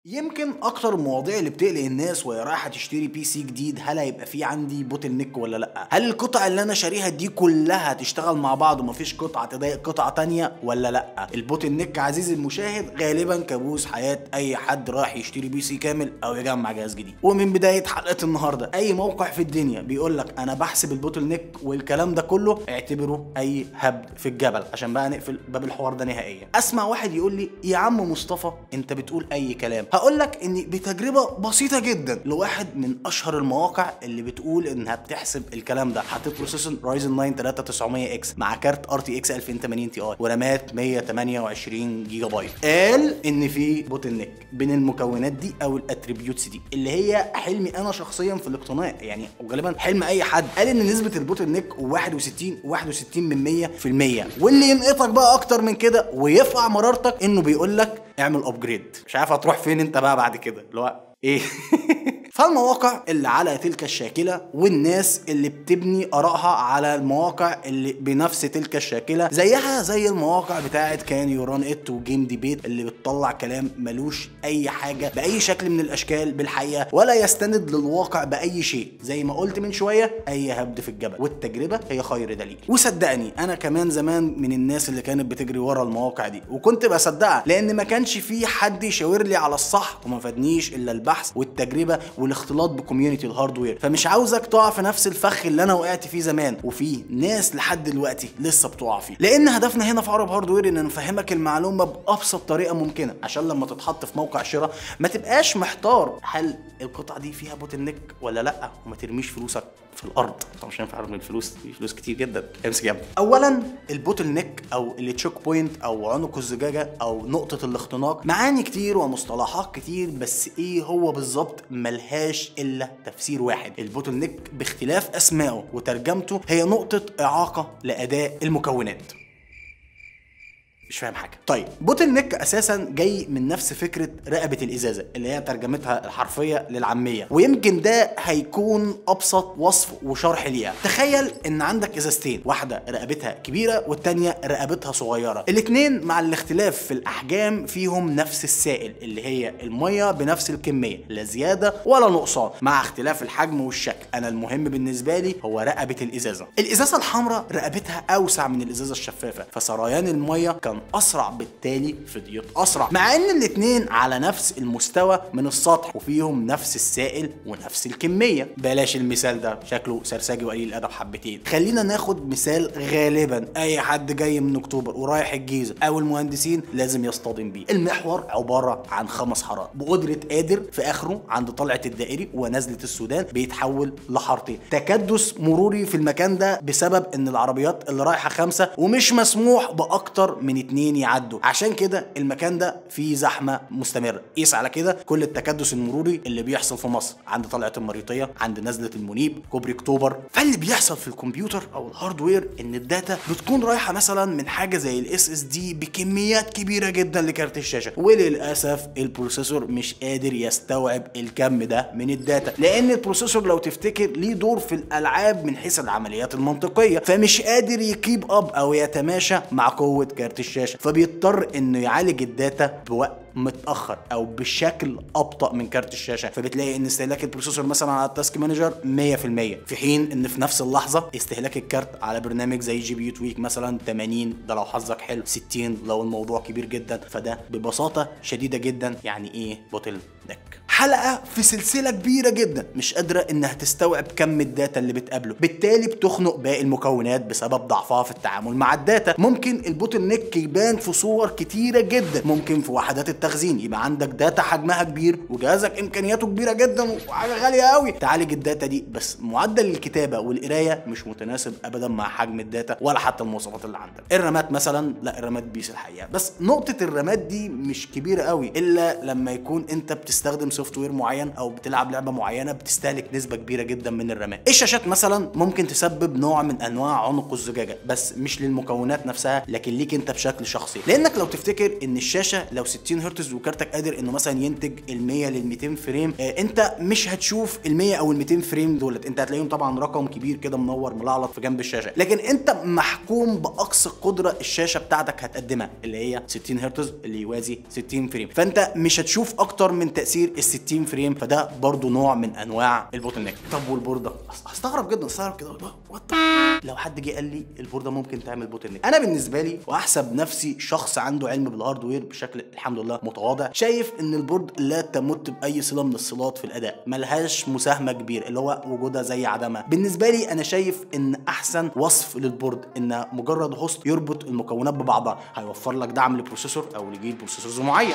يمكن اكتر المواضيع اللي بتقلق الناس وهي رايحه تشتري بي سي جديد هل هيبقى في عندي بوتل نيك ولا لا هل القطع اللي انا شاريها دي كلها تشتغل مع بعض ومفيش قطعه تضايق قطعه تانية ولا لا البوتل نيك عزيزي المشاهد غالبا كابوس حياه اي حد رايح يشتري بي سي كامل او يجمع جهاز جديد ومن بدايه حلقه النهارده اي موقع في الدنيا بيقول لك انا بحسب البوتل نيك والكلام ده كله اعتبره اي هبد في الجبل عشان بقى نقفل باب الحوار ده نهائيا اسمع واحد يقول لي يا عم مصطفى انت بتقول اي كلام هقول لك ان بتجربه بسيطه جدا لواحد من اشهر المواقع اللي بتقول انها بتحسب الكلام ده حطيت بروسيسور رايزن 9 3900 اكس مع كارت ار تي اكس 2080 تي اي ورامات 128 جيجا بايت قال ان في بوتل نيك بين المكونات دي او الاتريبيوتس دي اللي هي حلمي انا شخصيا في الاقتناء يعني وغالبا حلم اي حد قال ان نسبه البوتل نيك 61 61 من 100 في المية واللي ينقطك بقى اكتر من كده ويرفع مرارتك انه بيقول لك اعمل ابجريد مش عارف هتروح فين انت بقى بعد كده اللي هو ايه فالمواقع اللي على تلك الشاكلة والناس اللي بتبني آرائها على المواقع اللي بنفس تلك الشاكلة زيها زي المواقع بتاعت كان يوران ات وجيم ديبيت اللي بتطلع كلام ملوش أي حاجة بأي شكل من الأشكال بالحقيقة ولا يستند للواقع بأي شيء زي ما قلت من شوية أي هبد في الجبل والتجربة هي خير دليل وصدقني أنا كمان زمان من الناس اللي كانت بتجري ورا المواقع دي وكنت بصدقها لأن ما كانش في حد يشاور لي على الصح وما فادنيش إلا البحث والتجربة والاختلاط بكوميونتي الهاردوير فمش عاوزك تقع في نفس الفخ اللي انا وقعت فيه زمان وفي ناس لحد دلوقتي لسه بتقع فيه لان هدفنا هنا في عرب هاردوير ان نفهمك المعلومه بابسط طريقه ممكنه عشان لما تتحط في موقع شراء ما تبقاش محتار هل القطعه دي فيها بوتل نيك ولا لا وما ترميش فلوسك في الارض طبعا مش هينفع ارمي الفلوس في فلوس كتير جدا امسك يا اولا البوتل نيك او التشوك بوينت او عنق الزجاجه او نقطه الاختناق معاني كتير ومصطلحات كتير بس ايه هو بالظبط ملهاش الا تفسير واحد البوتل نيك باختلاف اسمائه وترجمته هي نقطه اعاقه لاداء المكونات مش فاهم حاجه طيب بوتل نيك اساسا جاي من نفس فكره رقبه الازازه اللي هي ترجمتها الحرفيه للعاميه ويمكن ده هيكون ابسط وصف وشرح ليها تخيل ان عندك ازازتين واحده رقبتها كبيره والتانيه رقبتها صغيره الاثنين مع الاختلاف في الاحجام فيهم نفس السائل اللي هي الميه بنفس الكميه لا زياده ولا نقصان مع اختلاف الحجم والشكل انا المهم بالنسبه لي هو رقبه الازازه الازازه الحمراء رقبتها اوسع من الازازه الشفافه فسريان الميه كان اسرع بالتالي فضيت اسرع مع ان الاتنين على نفس المستوى من السطح وفيهم نفس السائل ونفس الكميه بلاش المثال ده شكله سرسجي وقليل الادب حبتين خلينا ناخد مثال غالبا اي حد جاي من اكتوبر ورايح الجيزه او المهندسين لازم يصطدم بيه المحور عباره عن خمس حارات بقدره قادر في اخره عند طلعه الدائري ونزله السودان بيتحول لحارتين تكدس مروري في المكان ده بسبب ان العربيات اللي رايحه خمسه ومش مسموح باكتر من اتنين يعدوا عشان كده المكان ده فيه زحمه مستمره قيس على كده كل التكدس المروري اللي بيحصل في مصر عند طلعه المريطيه عند نزله المنيب كوبري اكتوبر فاللي بيحصل في الكمبيوتر او الهاردوير ان الداتا بتكون رايحه مثلا من حاجه زي الاس اس دي بكميات كبيره جدا لكارت الشاشه وللاسف البروسيسور مش قادر يستوعب الكم ده من الداتا لان البروسيسور لو تفتكر ليه دور في الالعاب من حيث العمليات المنطقيه فمش قادر يكيب اب او يتماشى مع قوه كارت الشاشه فبيضطر انه يعالج الداتا بوقت متاخر او بشكل ابطا من كارت الشاشه فبتلاقي ان استهلاك البروسيسور مثلا على التاسك مانجر 100% في حين ان في نفس اللحظه استهلاك الكارت على برنامج زي جي بي يو تويك مثلا 80 ده لو حظك حلو 60 لو الموضوع كبير جدا فده ببساطه شديده جدا يعني ايه بوتل نيك حلقه في سلسله كبيره جدا مش قادره انها تستوعب كم الداتا اللي بتقابله بالتالي بتخنق باقي المكونات بسبب ضعفها في التعامل مع الداتا ممكن البوتل نيك يبان في صور كتيره جدا ممكن في وحدات التخزين يبقى عندك داتا حجمها كبير وجهازك امكانياته كبيره جدا وحاجه غاليه قوي تعالج الداتا دي بس معدل الكتابه والقرايه مش متناسب ابدا مع حجم الداتا ولا حتى المواصفات اللي عندك الرامات مثلا لا الرامات بيس الحقيقه بس نقطه الرامات دي مش كبيره قوي الا لما يكون انت بتستخدم سوفت سوفت وير معين او بتلعب لعبه معينه بتستهلك نسبه كبيره جدا من الرامات الشاشات مثلا ممكن تسبب نوع من انواع عنق الزجاجه بس مش للمكونات نفسها لكن ليك انت بشكل شخصي لانك لو تفتكر ان الشاشه لو 60 هرتز وكارتك قادر انه مثلا ينتج ال 100 لل 200 فريم آه انت مش هتشوف ال 100 او ال 200 فريم دولت انت هتلاقيهم طبعا رقم كبير كده منور ملعلط في جنب الشاشه لكن انت محكوم باقصى قدره الشاشه بتاعتك هتقدمها اللي هي 60 هرتز اللي يوازي 60 فريم فانت مش هتشوف اكتر من تاثير ال 60 فريم فده برضو نوع من انواع البوتل نيك طب والبورده أص- هستغرب جدا استغرب كده وات لو حد جه قال لي البورده ممكن تعمل بوتل نيك انا بالنسبه لي واحسب نفسي شخص عنده علم بالهاردوير بشكل الحمد لله متواضع شايف ان البورد لا تمت باي صله من الصلات في الاداء ملهاش مساهمه كبيره اللي هو وجودها زي عدمها بالنسبه لي انا شايف ان احسن وصف للبورد ان مجرد هوست يربط المكونات ببعضها هيوفر لك دعم لبروسيسور او لجيل بروسيسورز معين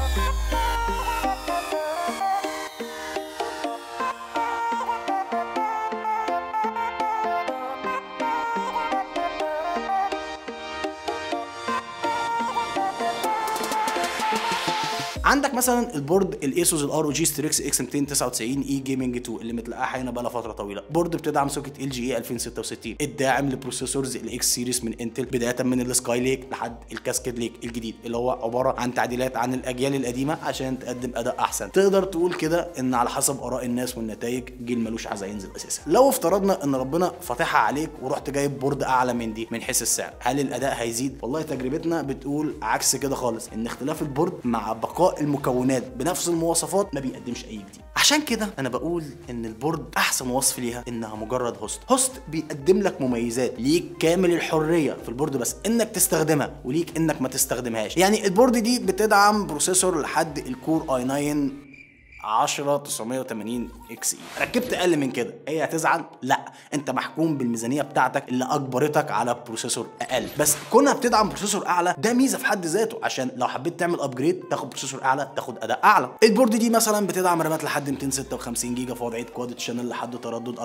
عندك مثلا البورد الايسوس الار او جي ستريكس اكس 299 اي جيمنج 2 اللي متلقاها هنا بقى فتره طويله بورد بتدعم سوكت ال جي اي 2066 الداعم لبروسيسورز الاكس سيريس من انتل بدايه من السكاي ليك لحد الكاسكيد ليك الجديد اللي هو عباره عن تعديلات عن الاجيال القديمه عشان تقدم اداء احسن تقدر تقول كده ان على حسب اراء الناس والنتائج جيل ملوش عايز ينزل اساسا لو افترضنا ان ربنا فاتحها عليك ورحت جايب بورد اعلى من دي من حيث السعر هل الاداء هيزيد والله تجربتنا بتقول عكس كده خالص ان اختلاف البورد مع بقاء المكونات بنفس المواصفات ما بيقدمش اي جديد عشان كده انا بقول ان البورد احسن وصف ليها انها مجرد هوست هوست بيقدم لك مميزات ليك كامل الحريه في البورد بس انك تستخدمها وليك انك ما تستخدمهاش يعني البورد دي بتدعم بروسيسور لحد الكور اي 9 10 980 اكس اي ركبت اقل من كده هي هتزعل لا انت محكوم بالميزانيه بتاعتك اللي اجبرتك على بروسيسور اقل بس كونها بتدعم بروسيسور اعلى ده ميزه في حد ذاته عشان لو حبيت تعمل ابجريد تاخد بروسيسور اعلى تاخد اداء اعلى البورد دي مثلا بتدعم رامات لحد 256 جيجا في وضعيه كواد شانل لحد تردد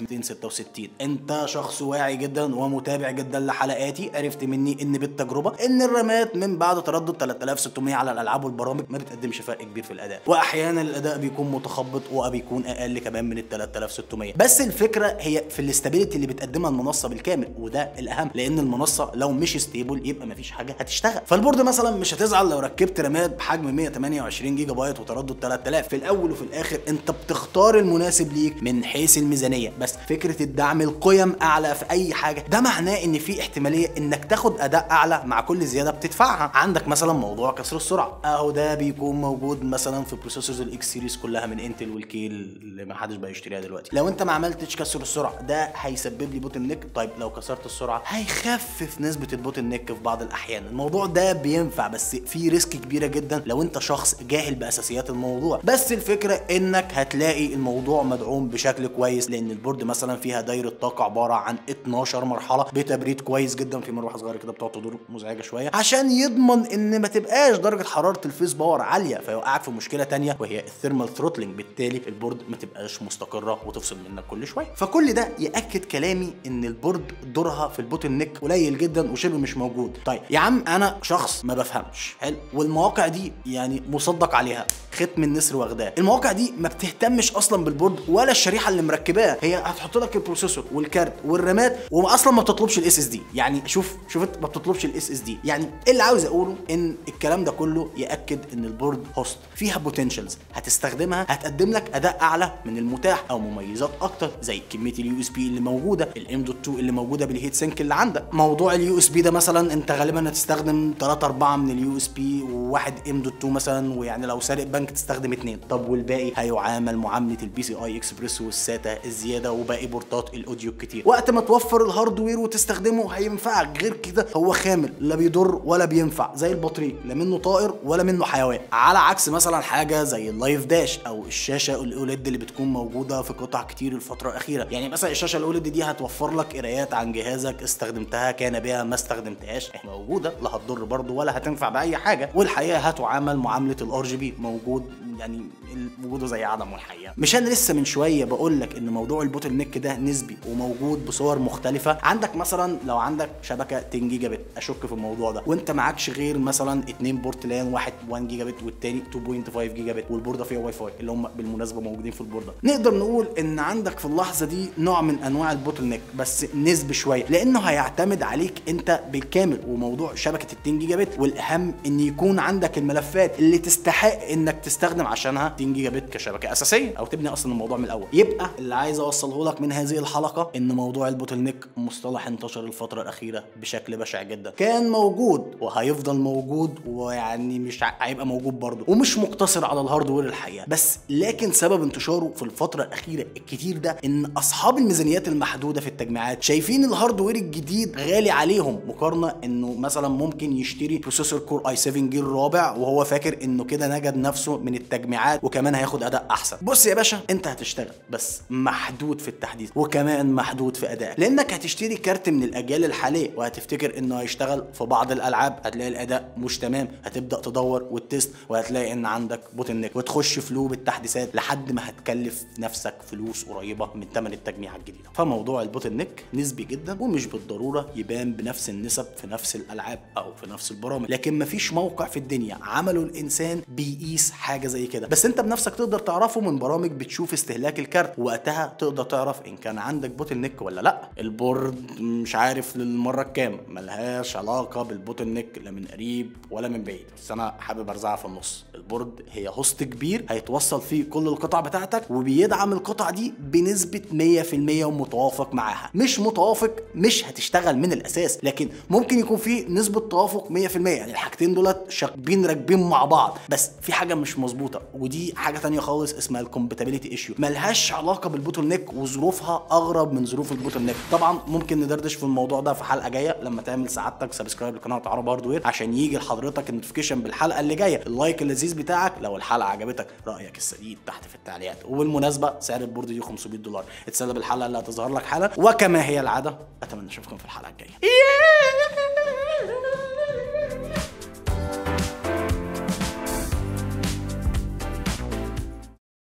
4266 انت شخص واعي جدا ومتابع جدا لحلقاتي عرفت مني ان بالتجربه ان الرامات من بعد تردد 3600 على الالعاب والبرامج ما بتقدمش فرق كبير في الاداء واحيانا الاداء بيكون متخبط وبيكون اقل كمان من ال 3600 بس الفكره هي في الاستابيليتي اللي بتقدمها المنصه بالكامل وده الاهم لان المنصه لو مش ستيبل يبقى مفيش حاجه هتشتغل فالبورد مثلا مش هتزعل لو ركبت رامات بحجم 128 جيجا بايت وتردد 3000 في الاول وفي الاخر انت بتختار المناسب ليك من حيث الميزانيه بس فكره الدعم القيم اعلى في اي حاجه ده معناه ان في احتماليه انك تاخد اداء اعلى مع كل زياده بتدفعها عندك مثلا موضوع كسر السرعه اهو ده بيكون موجود مثلا في بروسيسورز الاكس سيريز كلها من انتل والكيل اللي ما حدش بقى يشتريها دلوقتي لو انت ما عملتش كسر السرعه ده هيسبب لي بوتل نيك طيب لو كسرت السرعه هيخفف نسبه البوتل نيك في بعض الاحيان الموضوع ده بينفع بس في ريسك كبيره جدا لو انت شخص جاهل باساسيات الموضوع بس الفكره انك هتلاقي الموضوع مدعوم بشكل كويس لان البورد مثلا فيها دايره طاقه عباره عن 12 مرحله بتبريد كويس جدا في مروحه صغيره كده بتقعد تدور مزعجه شويه عشان يضمن ان ما تبقاش درجه حراره الفيس باور عاليه فيوقعك في مشكله تانية وهي الثيرمال ثروتلينج بالتالي البورد ما تبقاش مستقره وتفصل منك كل شويه فكل ده ياكد كلامي ان البورد دورها في البوتل نيك قليل جدا وشبه مش موجود طيب يا عم انا شخص ما بفهمش حلو والمواقع دي يعني مصدق عليها ختم النسر واخداه المواقع دي ما بتهتمش اصلا بالبورد ولا الشريحه اللي مركباه هي هتحط لك البروسيسور والكارت والرامات واصلا ما بتطلبش الاس اس دي يعني شوف شوف انت ما بتطلبش الاس اس دي يعني اللي عاوز اقوله ان الكلام ده كله ياكد ان البورد هوست فيها بوتنشالز هتستخدمها هتقدم لك اداء اعلى من المتاح او مميزات اكتر زي كميه اليو اس بي اللي موجوده الام دوت 2 اللي موجوده بالهيت سينك اللي عندك موضوع اليو اس بي ده مثلا انت غالبا هتستخدم 3 4 من اليو اس بي وواحد ام دوت 2 مثلا ويعني لو سارق بنك تستخدم اثنين طب والباقي هيعامل معامله البي سي اي اكسبريس والساتا الزياده وباقي بورتات الاوديو الكتير وقت ما توفر الهاردوير وتستخدمه هينفعك غير كده هو خامل لا بيضر ولا بينفع زي البطريق لا منه طائر ولا منه حيوان على عكس مثلا حاجه زي اللايف داش او الشاشه الاوليد اللي بتكون موجوده في قطع كتير الفتره الاخيره يعني مثلا الشاشه الاوليد دي هتوفر لك قرايات عن جهازك استخدمتها كان بها ما استخدمتهاش هي موجوده لا هتضر برضه ولا هتنفع باي حاجه والحقيقه هتعامل معامله الار جي بي موجود يعني وجوده زي عدمه الحقيقه مش انا لسه من شويه بقول لك ان موضوع البوتل نيك ده نسبي وموجود بصور مختلفه عندك مثلا لو عندك شبكه 10 جيجا بت اشك في الموضوع ده وانت معكش غير مثلا اتنين بورت لان واحد 1 جيجا بت والتاني 2.5 جيجا بت والبورده فيها واي فاي اللي هم بالمناسبه موجودين في البورده نقدر نقول ان عندك في اللحظه دي نوع من انواع البوتل نيك بس نسبي شويه لانه هيعتمد عليك انت بالكامل وموضوع شبكه ال 10 جيجا بت والاهم ان يكون عندك الملفات اللي تستحق انك تستخدم عشانها 10 جيجا بت كشبكه اساسيه او تبني اصلا الموضوع من الاول يبقى اللي عايز اوصله لك من هذه الحلقه ان موضوع البوتل نيك مصطلح انتشر الفتره الاخيره بشكل بشع جدا كان موجود وهيفضل موجود ويعني مش ع- هيبقى موجود برضه ومش مقتصر على الهاردوير الحقيقه بس لكن سبب انتشاره في الفتره الاخيره الكتير ده ان اصحاب الميزانيات المحدوده في التجميعات شايفين الهاردوير الجديد غالي عليهم مقارنه انه مثلا ممكن يشتري بروسيسور كور اي 7 جيل رابع وهو فاكر انه كده نجد نفسه من التجميعات وكمان هياخد اداء احسن بص يا باشا انت هتشتغل بس محدود في التحديث وكمان محدود في ادائك لانك هتشتري كارت من الاجيال الحاليه وهتفتكر انه هيشتغل في بعض الالعاب هتلاقي الاداء مش تمام هتبدا تدور وتست وهتلاقي ان عندك بوتل نيك وتخش في لوب التحديثات لحد ما هتكلف نفسك فلوس قريبه من ثمن التجميع الجديده فموضوع البوتل نيك نسبي جدا ومش بالضروره يبان بنفس النسب في نفس الالعاب او في نفس البرامج لكن مفيش موقع في الدنيا عمله الانسان بيقيس حاجه زي كده بس انت بنفسك تقدر تعرفه من برامج بتشوف استهلاك الكارت وقتها تقدر تعرف ان كان عندك بوتل نيك ولا لا البورد مش عارف للمره الكام ملهاش علاقه بالبوتل نيك لا من قريب ولا من بعيد بس انا حابب ارزعها في النص البورد هي هوست كبير هيتوصل فيه كل القطع بتاعتك وبيدعم القطع دي بنسبه 100% ومتوافق معاها مش متوافق مش هتشتغل من الاساس لكن ممكن يكون في نسبه توافق 100% يعني الحاجتين دولت شاكبين راكبين مع بعض بس في حاجه مش مظبوطه ودي حاجه تانية خالص اسمها الكومباتيبيليتي ايشيو ملهاش علاقه بالبوتل نيك وظروفها اغرب من ظروف البوتل نيك طبعا ممكن ندردش في الموضوع ده في حلقه جايه لما تعمل سعادتك سبسكرايب لقناه عرب هاردوير عشان يجي لحضرتك النوتيفيكيشن بالحلقه اللي جايه اللايك اللذيذ بتاعك لو الحلقه عجبتك رايك السديد تحت في التعليقات وبالمناسبه سعر البورد دي 500 دولار اتسلى بالحلقه اللي هتظهر لك حالا وكما هي العاده اتمنى اشوفكم في الحلقه الجايه